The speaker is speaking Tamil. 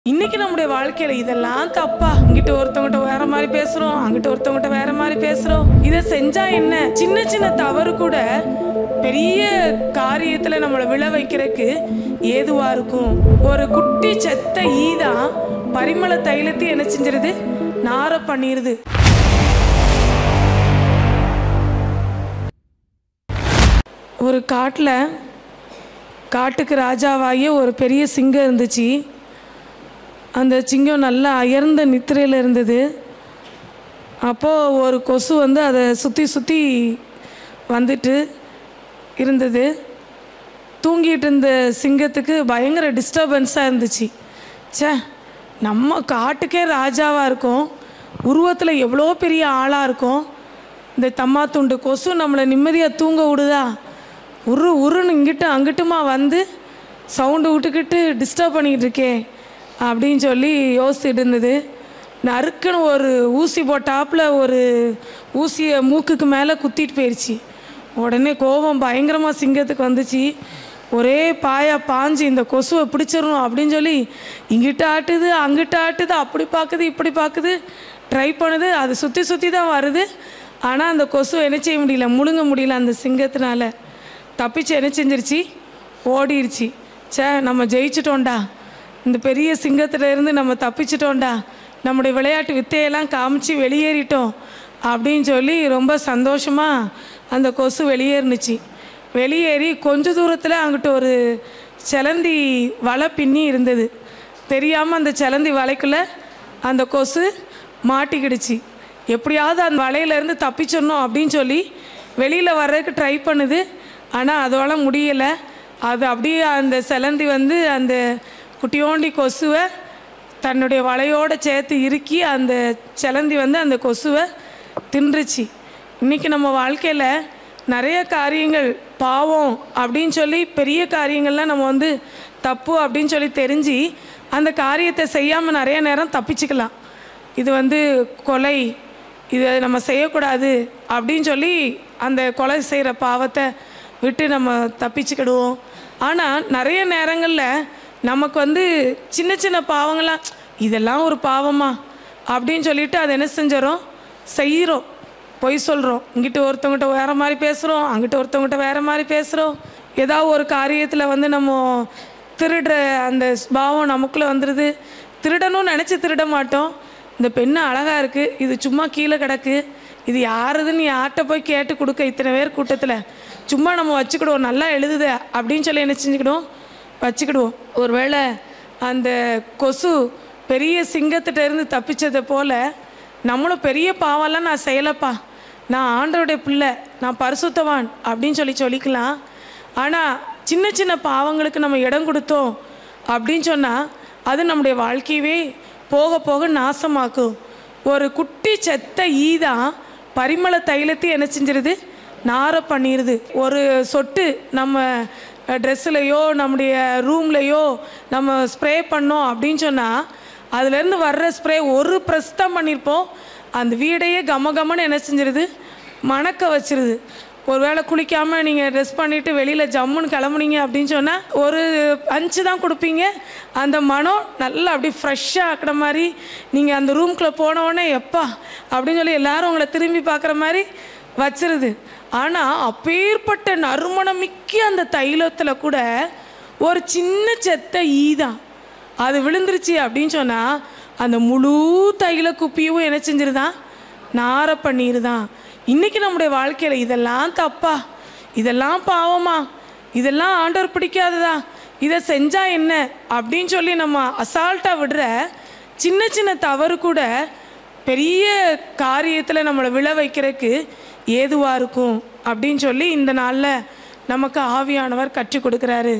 இன்னைக்கு நம்முடைய வாழ்க்கையில இதெல்லாம் தப்பா இங்கிட்ட ஒருத்தவங்கிட்ட வேற மாதிரி பேசுறோம் அங்கிட்ட ஒருத்தவங்கிட்ட வேற மாதிரி பேசுறோம் இதை செஞ்சா என்ன சின்ன சின்ன தவறு கூட பெரிய காரியத்துல நம்மளை விழ வைக்கிறதுக்கு ஏதுவா இருக்கும் ஒரு குட்டி செத்த ஈதான் பரிமள தைலத்தை என்ன செஞ்சிருது நார பண்ணிருது ஒரு காட்டில் காட்டுக்கு ராஜாவாகிய ஒரு பெரிய சிங்கம் இருந்துச்சு அந்த சிங்கம் நல்லா அயர்ந்த நித்திரையில் இருந்தது அப்போது ஒரு கொசு வந்து அதை சுற்றி சுற்றி வந்துட்டு இருந்தது தூங்கிட்டு இருந்த சிங்கத்துக்கு பயங்கர டிஸ்டர்பன்ஸாக இருந்துச்சு ச்சே நம்ம காட்டுக்கே ராஜாவாக இருக்கோம் உருவத்தில் எவ்வளோ பெரிய ஆளாக இருக்கும் இந்த தம்மா துண்டு கொசு நம்மளை நிம்மதியாக தூங்க விடுதா உரு உருன்னு இங்கிட்டு அங்கிட்டுமா வந்து சவுண்டு விட்டுக்கிட்டு டிஸ்டர்ப் பண்ணிக்கிட்டு இருக்கே அப்படின்னு சொல்லி யோசிச்சுட்டு இருந்தது நறுக்குன்னு ஒரு ஊசி போட்டாப்புல ஒரு ஊசியை மூக்குக்கு மேலே குத்திட்டு போயிடுச்சு உடனே கோபம் பயங்கரமாக சிங்கத்துக்கு வந்துச்சு ஒரே பாயா பாஞ்சு இந்த கொசுவை பிடிச்சிடணும் அப்படின்னு சொல்லி இங்கிட்ட ஆட்டுது அங்கிட்ட ஆட்டுது அப்படி பார்க்குது இப்படி பார்க்குது ட்ரை பண்ணுது அது சுற்றி சுற்றி தான் வருது ஆனால் அந்த கொசுவை என்ன செய்ய முடியல முழுங்க முடியல அந்த சிங்கத்தினால தப்பிச்சு என்ன செஞ்சிருச்சு ஓடிருச்சு ச்சே நம்ம ஜெயிச்சிட்டோம்டா இந்த பெரிய சிங்கத்துல இருந்து நம்ம தப்பிச்சிட்டோம்டா நம்முடைய விளையாட்டு வித்தையெல்லாம் காமிச்சு வெளியேறிட்டோம் அப்படின்னு சொல்லி ரொம்ப சந்தோஷமாக அந்த கொசு வெளியேறுனுச்சு வெளியேறி கொஞ்ச தூரத்தில் அங்கிட்ட ஒரு செலந்தி வலை பின்னி இருந்தது தெரியாமல் அந்த செலந்தி வலைக்குள்ளே அந்த கொசு மாட்டிக்கிடுச்சு எப்படியாவது அந்த வலையிலேருந்து தப்பிச்சிடணும் அப்படின்னு சொல்லி வெளியில் வர்றதுக்கு ட்ரை பண்ணுது ஆனால் அதோட முடியலை அது அப்படியே அந்த செலந்தி வந்து அந்த குட்டியோண்டி கொசுவை தன்னுடைய வலையோடு சேர்த்து இறுக்கி அந்த செலந்தி வந்து அந்த கொசுவை தின்றுச்சு இன்றைக்கி நம்ம வாழ்க்கையில் நிறைய காரியங்கள் பாவம் அப்படின்னு சொல்லி பெரிய காரியங்கள்லாம் நம்ம வந்து தப்பு அப்படின்னு சொல்லி தெரிஞ்சு அந்த காரியத்தை செய்யாமல் நிறைய நேரம் தப்பிச்சுக்கலாம் இது வந்து கொலை இதை நம்ம செய்யக்கூடாது அப்படின்னு சொல்லி அந்த கொலை செய்கிற பாவத்தை விட்டு நம்ம தப்பிச்சுக்கிடுவோம் ஆனால் நிறைய நேரங்களில் நமக்கு வந்து சின்ன சின்ன பாவங்களாம் இதெல்லாம் ஒரு பாவமா அப்படின்னு சொல்லிட்டு அதை என்ன செஞ்சிடறோம் செய்கிறோம் பொய் சொல்கிறோம் இங்கிட்ட ஒருத்தவங்ககிட்ட வேறு மாதிரி பேசுகிறோம் அங்கிட்ட ஒருத்தவங்ககிட்ட வேறு மாதிரி பேசுகிறோம் ஏதாவது ஒரு காரியத்தில் வந்து நம்ம திருடுற அந்த பாவம் நமக்குள்ளே வந்துடுது திருடணும்னு நினச்சி திருட மாட்டோம் இந்த பெண்ணு அழகாக இருக்குது இது சும்மா கீழே கிடக்கு இது யாருதுன்னு யார்கிட்ட போய் கேட்டு கொடுக்க இத்தனை பேர் கூட்டத்தில் சும்மா நம்ம வச்சுக்கிடுவோம் நல்லா எழுதுத அப்படின்னு சொல்லி என்ன செஞ்சுக்கிடுவோம் வச்சுக்கிடுவோம் ஒருவேளை அந்த கொசு பெரிய சிங்கத்திட்ட இருந்து தப்பிச்சதை போல் நம்மளும் பெரிய பாவம்லாம் நான் செய்யலப்பா நான் ஆண்டவருடைய பிள்ளை நான் பரிசுத்தவான் அப்படின்னு சொல்லி சொல்லிக்கலாம் ஆனால் சின்ன சின்ன பாவங்களுக்கு நம்ம இடம் கொடுத்தோம் அப்படின்னு சொன்னால் அது நம்முடைய வாழ்க்கையவே போக போக நாசமாக்கும் ஒரு குட்டி செத்த ஈதான் பரிமள தைலத்தை என்ன செஞ்சிருது நார பண்ணிடுது ஒரு சொட்டு நம்ம ட்ரெஸ்ஸுலையோ நம்முடைய ரூம்லேயோ நம்ம ஸ்ப்ரே பண்ணோம் அப்படின்னு சொன்னால் அதுலேருந்து வர்ற ஸ்ப்ரே ஒரு ப்ரெஸ் தான் பண்ணியிருப்போம் அந்த வீடையே கம கமன்னு என்ன செஞ்சிருது மணக்க வச்சிருது ஒருவேளை குளிக்காமல் நீங்கள் ட்ரெஸ் பண்ணிவிட்டு வெளியில் ஜம்முன்னு கிளம்புனீங்க அப்படின்னு சொன்னால் ஒரு அஞ்சு தான் கொடுப்பீங்க அந்த மனம் நல்லா அப்படி ஃப்ரெஷ்ஷாக ஆக்கிற மாதிரி நீங்கள் அந்த ரூம்குள்ளே போன உடனே எப்பா அப்படின்னு சொல்லி எல்லாரும் உங்களை திரும்பி பார்க்குற மாதிரி வச்சிருது ஆனால் அப்பேற்பட்ட நறுமணம் மிக்க அந்த தைலத்தில் கூட ஒரு சின்ன செத்த ஈ தான் அது விழுந்துருச்சு அப்படின்னு சொன்னால் அந்த முழு தைல குப்பியும் என்ன செஞ்சிருதான் நார பண்ணிடுதான் இன்றைக்கி நம்முடைய வாழ்க்கையில் இதெல்லாம் தப்பா இதெல்லாம் பாவமா இதெல்லாம் ஆண்டவர் பிடிக்காததா இதை செஞ்சா என்ன அப்படின்னு சொல்லி நம்ம அசால்ட்டாக விடுற சின்ன சின்ன தவறு கூட பெரிய காரியத்தில் நம்மளை விழ வைக்கிறதுக்கு ஏதுவாக இருக்கும் அப்படின்னு சொல்லி இந்த நாளில் நமக்கு ஆவியானவர் கற்றுக் கொடுக்குறாரு